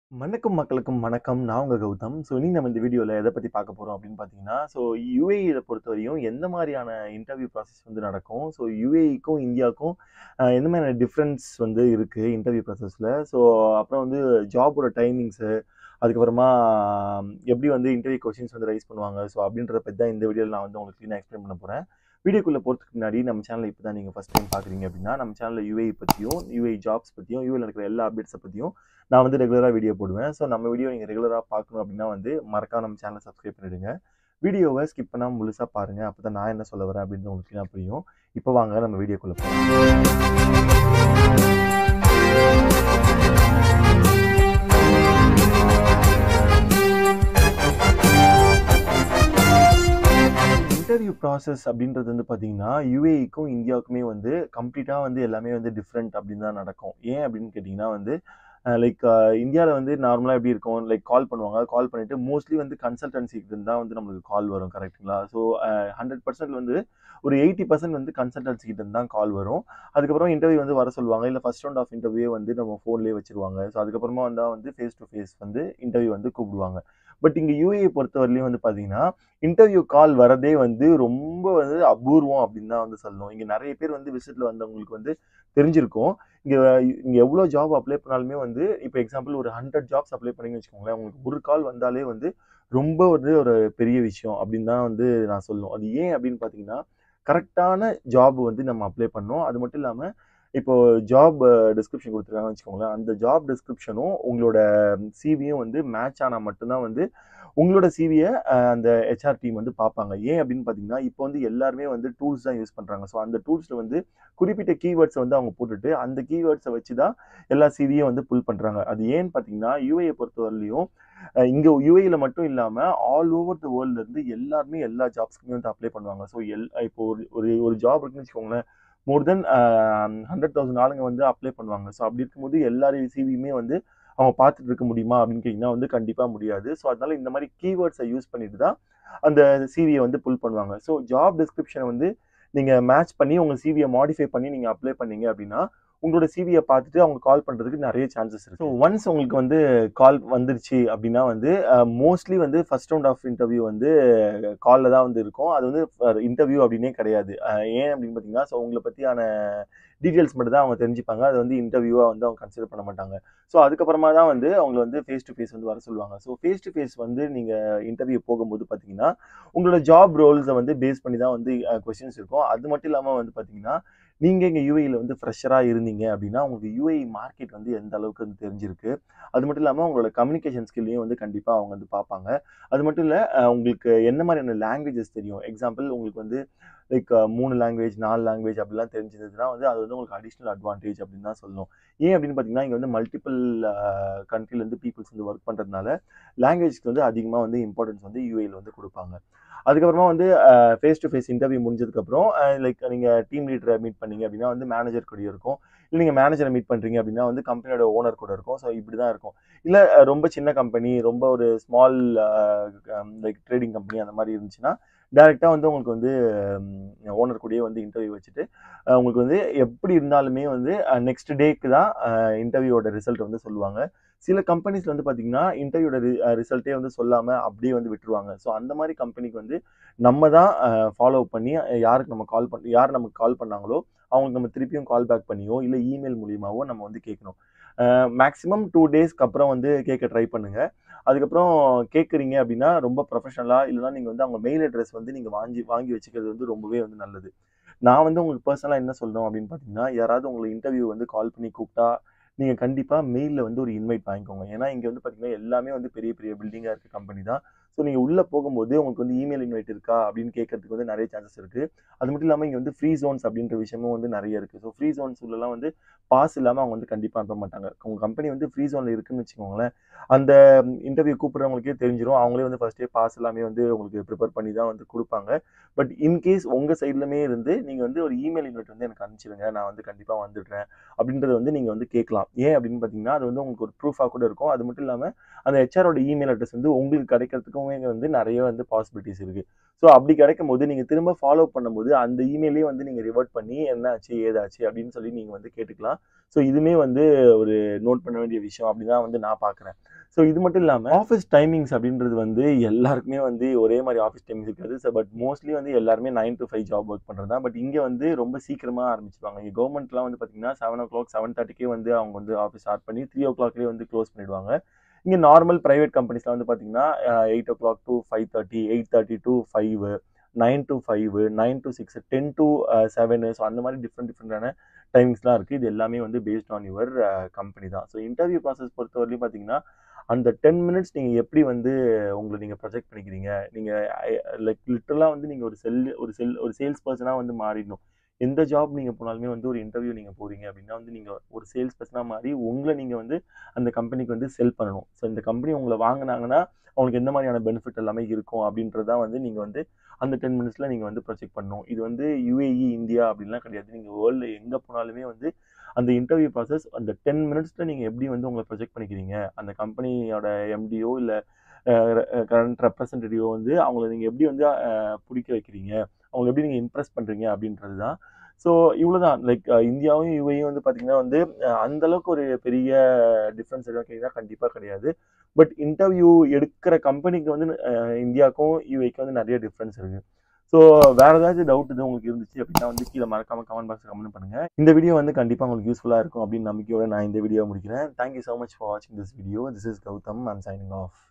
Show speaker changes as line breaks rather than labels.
வணக்கம் மக்களுக்கும் வணக்கம். நான் உங்க கௌதம். ஸோ இன்னைக்கு நம்ம இந்த வீடியோல எத பத்தி பார்க்க போறோம் அப்படின்னு பார்த்தீங்கன்னா, ஸோ யுஏஇல பொறுத்தவரையும் எந்த மாரியான இன்டர்வியூ ப்ராசஸ் வந்து நடக்கும்? ஸோ யுஏஇக்கும், இந்தியாவுக்கும் அ எந்த மாதிரியான டிஃபரன்ஸ் வந்து இருக்கு இன்டர்வியூ ப்ராசஸ்ல? ஸோ அப்புறம் வந்து ஜாபோட டைமிங்ஸு, அதுக்கப்புறமா எப்படி வந்து இன்டர்வியூ கொஸ்டின்ஸ் வந்து ரைஸ் பண்ணுவாங்க? ஸோ அப்படின்றத பத்தி தான் இந்த வீடியோல நான் வந்து உங்களுக்கு கிளீனா எக்ஸ்பிளைன் பண்ண போறேன். வீடியோக்குள்ள போறதுக்கு முன்னாடி நம்ம சேனல இப்ப தான் நீங்க ஃபர்ஸ்ட் டைம் பார்க்குறீங்க அப்படின்னா, நம்ம சேனல்ல யுஏஇ பத்தியும், யுஏஇ ஜாப்ஸ் பத்தியும், யுஏஇல நடக்கிற எல்லா அப்டேட்ஸ பத்தியும் நான் வந்து ரெகுலரா வீடியோ போடுவேன். ஸோ நம்ம வீடியோ நீங்க ரெகுலரா பார்க்கணும் அப்படின்னா வந்து மறக்காம நம்ம சேனல சப்ஸ்கிரைப் பண்ணிடுங்க. வீடியோவ ஸ்கிப் பண்ணாம முழுசா பாருங்க. அப்பதான் நான் என்ன சொல்ல வரேன் அப்படின்றது உங்களுக்கு கிளீனா புரியும். இப்போ வாங்க நம்ம வீடியோக்குள்ள போலாம். இன்டர்வியூ ப்ராசஸ் அப்படின்றது வந்து பார்த்தீங்கன்னா, யுஏஇக்கும், இந்தியாவுக்குமே வந்து கம்ப்ளீட்டா வந்து எல்லாமே வந்து டிஃபரெண்ட் அப்படின்னு தான் நடக்கும். ஏன் அப்படின்னு கேட்டீங்கன்னா வந்து, அ லைக் அ இந்தியால வந்து நார்மலா எப்படி இருக்கும்? லைக் கால் பண்ணுவாங்க. கால் பண்ணிட்டு மோஸ்ட்லி வந்து கன்சல்டன்சி கிட்ட இருந்து தான் வந்து நம்மளுக்கு கால் வரும். கரெக்ட்டுங்களா? ஸோ அ 100% வந்து ஒரு 80% வந்து கன்சல்டன்சி கிட்ட இருந்து தான் கால் வரும். அதுக்கப்புறம் இன்டர்வியூ வந்து வர சொல்லுவாங்க. இல்ல ஃபர்ஸ்ட் ரவுண்ட் ஆஃப் இன்டர்வியூவே வந்து நம்ம ஃபோன்லயே வச்சுருவாங்க. ஸோ அதுக்கப்புறமா வந்தா வந்து ஃபேஸ் டூ ஃபேஸ் வந்து இன்டர்வியூ வந்து கூப்பிடுவாங்க. பட் இங்க யுஏஇ பொறுத்தவரையிலும் வந்து பார்த்தீங்கன்னா, இன்டர்வியூ கால் வரதே வந்து ரொம்ப வந்து அபூர்வம் அப்படின்னு தான் வந்து சொல்லணும். இங்க நெறைய பேர் வந்து விசிட்ல வந்தவங்களுக்கு வந்து தெரிஞ்சிருக்கும். இங்க இங்க எவ்வளோ ஜாப் அப்ளை பண்ணாலுமே வந்து இப்ப எக்ஸாம்பிள் ஒரு 100 ஜாப்ஸ் அப்ளை பண்ணீங்கன்னு வச்சுக்கோங்களேன். உங்களுக்கு ஒரு கால் வந்தாலே வந்து ரொம்ப வந்து ஒரு பெரிய விஷயம் அப்படின்னு தான் வந்து நான் சொல்லணும். அது ஏன் அப்படின்னு பார்த்தீங்கன்னா, கரெக்ட்டான ஜாப் வந்து நம்ம அப்ளை பண்ணணும். அது மட்டும் இல்லாம இப்போ ஜாப் டிஸ்கிரிப்ஷன் குடுத்துருக்காங்கன்னு வச்சுக்கோங்களேன். அந்த ஜாப் டிஸ்கிரிப்ஷனும் உங்களோட சிவியும் வந்து மேட்ச் ஆனா மட்டும் தான் வந்து உங்களோட சிவிய அ அந்த ஹெச்ஆர் டீம் வந்து பார்ப்பாங்க. ஏன் அப்படின்னு பார்த்தீங்கன்னா, இப்போ வந்து எல்லாருமே வந்து டூல்ஸ் தான் யூஸ் பண்றாங்க. ஸோ அந்த டூல்ஸ்ல வந்து குறிப்பிட்ட கீவேர்ட்ஸ வந்து அவங்க போட்டுட்டு, அந்த கீவேர்ட்ஸ வச்சு தான் எல்லா சிவியும் வந்து புல் பண்றாங்க. அது ஏன்னு பார்த்தீங்கன்னா, யுஏஇ பொறுத்தவரையிலும் அ இங்க யுஏஇல மட்டும் இல்லாம ஆல் ஓவர் த வேர்ல்ட்ல இருந்து எல்லாருமே எல்லா ஜாப்ஸ்க்குமே வந்து அப்ளை பண்ணுவாங்க. ஸோ எல் இப்போ ஒரு ஒரு ஒரு ஜாப் இருக்குன்னு வச்சுக்கோங்களேன். மோர் தென் அ 100,000 ஆளுங்க வந்து அப்ளை பண்ணுவாங்க. ஸோ அப்படி இருக்கும்போது எல்லாருடைய சிவியுமே வந்து அவங்க பார்த்துட்டு இருக்க முடியுமா அப்படின்னு கேட்டீங்கன்னா வந்து கண்டிப்பா முடியாது. ஸோ அதனால இந்த மாரி கீவேர்ட்ஸ யூஸ் பண்ணிட்டு தான் அந்த சிவிய வந்து புல் பண்ணுவாங்க. ஸோ ஜாப் டிஸ்கிரிப்ஷன வந்து நீங்க மேட்ச் பண்ணி உங்க சிவிய மாடிஃபை பண்ணி நீங்க அப்ளை பண்ணீங்க அப்படின்னா, உங்களோட சிவிய பார்த்துட்டு அவங்க கால் பண்றதுக்கு நெறைய சான்சஸ் இருக்கு. ஸோ ஒன்ஸ் உங்களுக்கு வந்து கால் வந்துருச்சு அப்படின்னா வந்து அ மோஸ்ட்லி வந்து ஃபர்ஸ்ட் ரவுண்ட் ஆஃப் இன்டர்வியூ வந்து கால்ல தான் வந்து இருக்கும். அது வந்து அ இன்டர்வியூ அப்படின்னே கிடையாது. அ ஏன் அப்படின்னு பார்த்தீங்கன்னா, ஸோ உங்கள பத்தியான டீட்டெயில்ஸ் மட்டும் தான் அவங்க தெரிஞ்சுப்பாங்க. அத வந்து இன்டர்வியூவா வந்து அவங்க கன்சிடர் பண்ண மாட்டாங்க. ஸோ அதுக்கப்புறமா தான் வந்து அவங்கள வந்து ஃபேஸ் டூ ஃபேஸ் வந்து வர சொல்லுவாங்க. ஸோ ஃபேஸ் டூ ஃபேஸ் வந்து நீங்க இன்டர்வியூ போகும்போது பார்த்தீங்கன்னா, உங்களோட ஜாப் ரோல்ஸ வந்து பேஸ் பண்ணி தான் வந்து அ கொஸ்டின்ஸ் இருக்கும். அது மட்டும் இல்லாம வந்து பார்த்தீங்கன்னா, நீங்க இங்க யுஏஇல வந்து ஃப்ரெஷரா இருந்தீங்க அப்படின்னா, உங்களுக்கு யுஏஇ மார்க்கெட் வந்து எந்த அளவுக்கு வந்து தெரிஞ்சிருக்கு. அது மட்டும் இல்லாம உங்களோட கம்யூனிகேஷன் ஸ்கில்லையும் வந்து கண்டிப்பா அவங்க வந்து பார்ப்பாங்க. அது மட்டும் இல்ல அ உங்களுக்கு என்ன மாரியான லாங்குவேஜஸ் தெரியும். எக்ஸாம்பிள் உங்களுக்கு வந்து லைக் 3 லாங்குவேஜ், 4 லாங்குவேஜ் அப்படிலாம் தெரிஞ்சிருந்ததுன்னா வந்து அது வந்து உங்களுக்கு அடிஷனல் அட்வான்டேஜ் அப்படின்னு தான் சொல்லணும். ஏன் அப்படின்னு பார்த்தீங்கன்னா, இங்க வந்து மல்டிபிள் அ கண்ட்ரில இருந்து பீப்பிள்ஸ் வந்து ஒர்க் பண்றதுனால, லாங்குவேஜ்க்கு வந்து அதிகமா வந்து இம்பார்ட்டன்ஸ் வந்து யுஏஇல வந்து குடுப்பாங்க. அதுக்கப்புறமா வந்து uh face to face interview முடிஞ்சதுக்கப்புறம் அ லைக் நீங்க டீம் லீடர மீட் பண்ணீங்க அப்படின்னா வந்து மேனேஜர் கூடயும் இருக்கும். இல்ல நீங்க மேனேஜர மீட் பண்றீங்க அப்படின்னா வந்து கம்பெனியோட ஓனர் கூட இருக்கும். ஸோ இப்படி தான் இருக்கும். இல்ல அ ரொம்ப சின்ன கம்பெனி, ரொம்ப ஒரு small uh like trading company அந்த மாரி இருந்துச்சுன்னா, டைரக்ட்டா வந்து உங்களுக்கு வந்து ம் ஓனர் கூடயே வந்து இன்டர்வியூ வச்சுட்டு, அ உங்களுக்கு வந்து எப்படி இருந்தாலுமே வந்து அ நெக்ஸ்ட் டேக்கு தான் அ இன்டர்வியூவோட ரிசல்ட் வந்து சொல்லுவாங்க. சில கம்பெனிஸ்ல வந்து பார்த்தீங்கன்னா, இன்டர்வியூவோட ரி அ ரிசல்ட்டே வந்து சொல்லாம அப்படியே வந்து விட்டுருவாங்க. ஸோ அந்த மாரி கம்பெனிக்கு வந்து நம்ம தான் அ ஃபாலோ பண்ணி யாருக்கு நம்ம கால் பண் யார் நமக்கு கால் பண்ணாங்களோ, அவங்களுக்கு நம்ம திருப்பியும் கால் பேக் பண்ணியோ, இல்ல இமெயில் மூலியமாவோ நம்ம வந்து கேட்கணும். அ மேக்ஸிமம் 2 டேஸ்க்கு அப்புறம் வந்து கேட்க ட்ரை பண்ணுங்க. அதுக்கப்புறம் கேட்குறீங்க அப்படின்னா, ரொம்ப ப்ரொஃபஷனலா இல்லன்னா நீங்க வந்து அவங்க மெயில் அட்ரஸ் வந்து நீங்க வாங்கி வாங்கி வச்சுக்கிறது வந்து ரொம்பவே வந்து நல்லது. நான் வந்து உங்களுக்கு பெர்சனலா என்ன சொல்லணும் அப்படின்னு பார்த்தீங்கன்னா, யாராவது உங்கள இன்டர்வியூ வந்து கால் பண்ணி கூப்பிட்டா, நீங்க கண்டிப்பா மெயில்ல வந்து ஒரு இன்வைட் வாங்கிக்கோங்க. ஏன்னா இங்க வந்து பார்த்தீங்கன்னா, எல்லாமே வந்து பெரிய பெரிய பில்டிங்கா இருக்க கம்பெனி தான். ஸோ நீங்க உள்ள போகும்போது உங்களுக்கு வந்து இமெயில் இன்வைட் இருக்கா அப்படின்னு கேட்கறதுக்கு வந்து நெறைய சான்சஸ் இருக்கு. அது மட்டும் இல்லாம இங்க வந்து ஃப்ரீ ஜோன்ஸ் அப்படின்ற விஷயமும் வந்து நெறைய இருக்கு. ஸோ ஃப்ரீ ஜோன்ஸ் உள்ளலாம் வந்து பாஸ் இல்லாம அவங்க வந்து கண்டிப்பா அனுப்ப மாட்டாங்க. உங்க கம்பெனி வந்து ஃப்ரீ ஜோன்ல இருக்குன்னு வச்சுக்கோங்களேன், அந்த இன்டர்வியூ கூப்பிடுறவங்களுக்கே தெரிஞ்சிரும். அவங்களே வந்து ஃபர்ஸ்ட்டே பாஸ் எல்லாமே வந்து உங்களுக்கு ப்ரிப்பேர் பண்ணி தான் வந்து குடுப்பாங்க. பட் இன்கேஸ் உங்க சைட்லமே இருந்து நீங்க வந்து ஒரு இமெயில் இன்வைட் வந்து எனக்கு அனுப்பிச்சிடுங்க. நான் வந்து கண்டிப்பா வந்துடுறேன். அப்படின்றத வந்து நீங்க வந்து கேட்கலாம். ஏன் அப்படின்னு பார்த்தீங்கன்னா, அது வந்து உங்களுக்கு ஒரு ப்ரூஃபா கூட இருக்கும். அது மட்டும் இல்லாம அந்த ஹெச்ஆரோட இமெயில் அட்ரஸ் வந்து உங்களுக்கு கிடைக்கிறதுக்கும் கிடைக்கவே வந்து நிறைய வந்து பாசிபிலிட்டிஸ் இருக்குது ஸோ அப்படி கிடைக்கும் போது நீங்கள் திரும்ப ஃபாலோ பண்ணும்போது அந்த இமெயிலே வந்து நீங்கள் ரிவர்ட் பண்ணி என்னாச்சு ஏதாச்சு அப்படின்னு சொல்லி நீங்கள் வந்து கேட்டுக்கலாம் ஸோ இதுவுமே வந்து ஒரு நோட் பண்ண வேண்டிய விஷயம் அப்படின்னு தான் வந்து நான் பார்க்குறேன் ஸோ இது மட்டும் இல்லாமல் ஆஃபீஸ் டைமிங்ஸ் அப்படின்றது வந்து எல்லாருக்குமே வந்து ஒரே மாதிரி ஆஃபீஸ் டைமிங்ஸ் இருக்காது ஸோ பட் மோஸ்ட்லி வந்து எல்லாருமே nine to five job work பண்ணுறது தான் பட் இங்கே வந்து ரொம்ப சீக்கிரமாக ஆரம்பிச்சிருவாங்க இங்கே கவர்மெண்ட்லாம் வந்து பார்த்தீங்கன்னா செவன் ஓ கிளாக் செவன் தேர்ட்டிக்கே வந்து அவங்க வந்து ஆஃபீஸ் ஸ்டார்ட் பண்ணி த்ரீ ஓ கிளாக்லேயே வந்து க்ளோஸ் பண்ணிடுவாங்க இங்கே நார்மல் ப்ரைவேட் கம்பெனிஸ்லாம் வந்து பார்த்தீங்கன்னா eight o'clock to five thirty eight thirty to five nine to five nine to six ten to seven so அந்த மாதிரி டிஃப்ரெண்ட் டிஃப்ரெண்டான டைமிங்ஸ்லாம் இருக்குது இது எல்லாமே வந்து பேஸ்ட் ஆன் யுவர் கம்பெனி தான் ஸோ இன்டர்வியூ ப்ராசஸ் பொறுத்தவரையிலும் பார்த்தீங்கன்னா அந்த டென் மினிட்ஸ் நீங்கள் எப்படி வந்து உங்களை நீங்கள் ப்ரொஜெக்ட் பண்ணிக்கிறீங்க நீங்கள் லைக் லிட்டரலாக வந்து நீங்கள் ஒரு செல் ஒரு செல் ஒரு சேல்ஸ் பர்சனாக வந்து மாறிடணும் எந்த ஜாப் நீங்கள் போனாலுமே வந்து ஒரு இன்டர்வியூ நீங்கள் போகிறீங்க அப்படின்னா வந்து நீங்கள் ஒரு சேல்ஸ் பர்சனாக மாறி உங்களை நீங்கள் வந்து அந்த கம்பெனிக்கு வந்து செல் பண்ணணும் ஸோ இந்த கம்பெனி உங்களை வாங்கினாங்கன்னா அவங்களுக்கு எந்த மாதிரியான பெனிஃபிட் எல்லாமே இருக்கும் அப்படின்றதான் வந்து நீங்கள் வந்து அந்த டென் மினிட்ஸில் நீங்கள் வந்து ப்ரொஜெக்ட் பண்ணணும் இது வந்து யூஏஇ இந்தியா அப்படின்லாம் கிடையாது நீங்கள் வேர்ல்டில் எங்கே போனாலுமே வந்து அந்த இன்டர்வியூ ப்ராசஸ் அந்த டென் மினிட்ஸில் நீங்கள் எப்படி வந்து உங்களை ப்ரொஜெக்ட் பண்ணிக்கிறீங்க அந்த கம்பெனியோட எம்டிஓ இல்லை கரண்ட் ரெப்ரசன்டேட்டிவோ வந்து அவங்கள நீங்கள் எப்படி வந்து பிடிக்க வைக்கிறீங்க அவங்களை எப்படி நீங்கள் இம்ப்ரெஸ் பண்ணுறீங்க அப்படின்றது தான் ஸோ இவ்வளோ தான் லைக் இந்தியாவும் யூஏயும் வந்து பார்த்திங்கன்னா வந்து அந்தளவுக்கு ஒரு பெரிய டிஃப்ரென்ஸ் எதுவும் கேட்குறா கண்டிப்பாக கிடையாது பட் இன்டர்வியூ எடுக்கிற கம்பெனிக்கு வந்து இந்தியாவுக்கும் யூஏக்கும் வந்து நிறைய டிஃப்ரென்ஸ் இருக்குது ஸோ வேறு ஏதாச்சும் டவுட் இது உங்களுக்கு இருந்துச்சு அப்படின்னா வந்து கீழே மறக்காம கமெண்ட் பாக்ஸில் கமெண்ட் பண்ணுங்கள் இந்த வீடியோ வந்து கண்டிப்பாக உங்களுக்கு யூஸ்ஃபுல்லாக இருக்கும் அப்படின்னு நம்பிக்கையோட நான் இந்த வீடியோ முடிக்கிறேன் தேங்க்யூ ஸோ மச் ஃபார் வாட்சிங் this video this is Gautham I'm signing of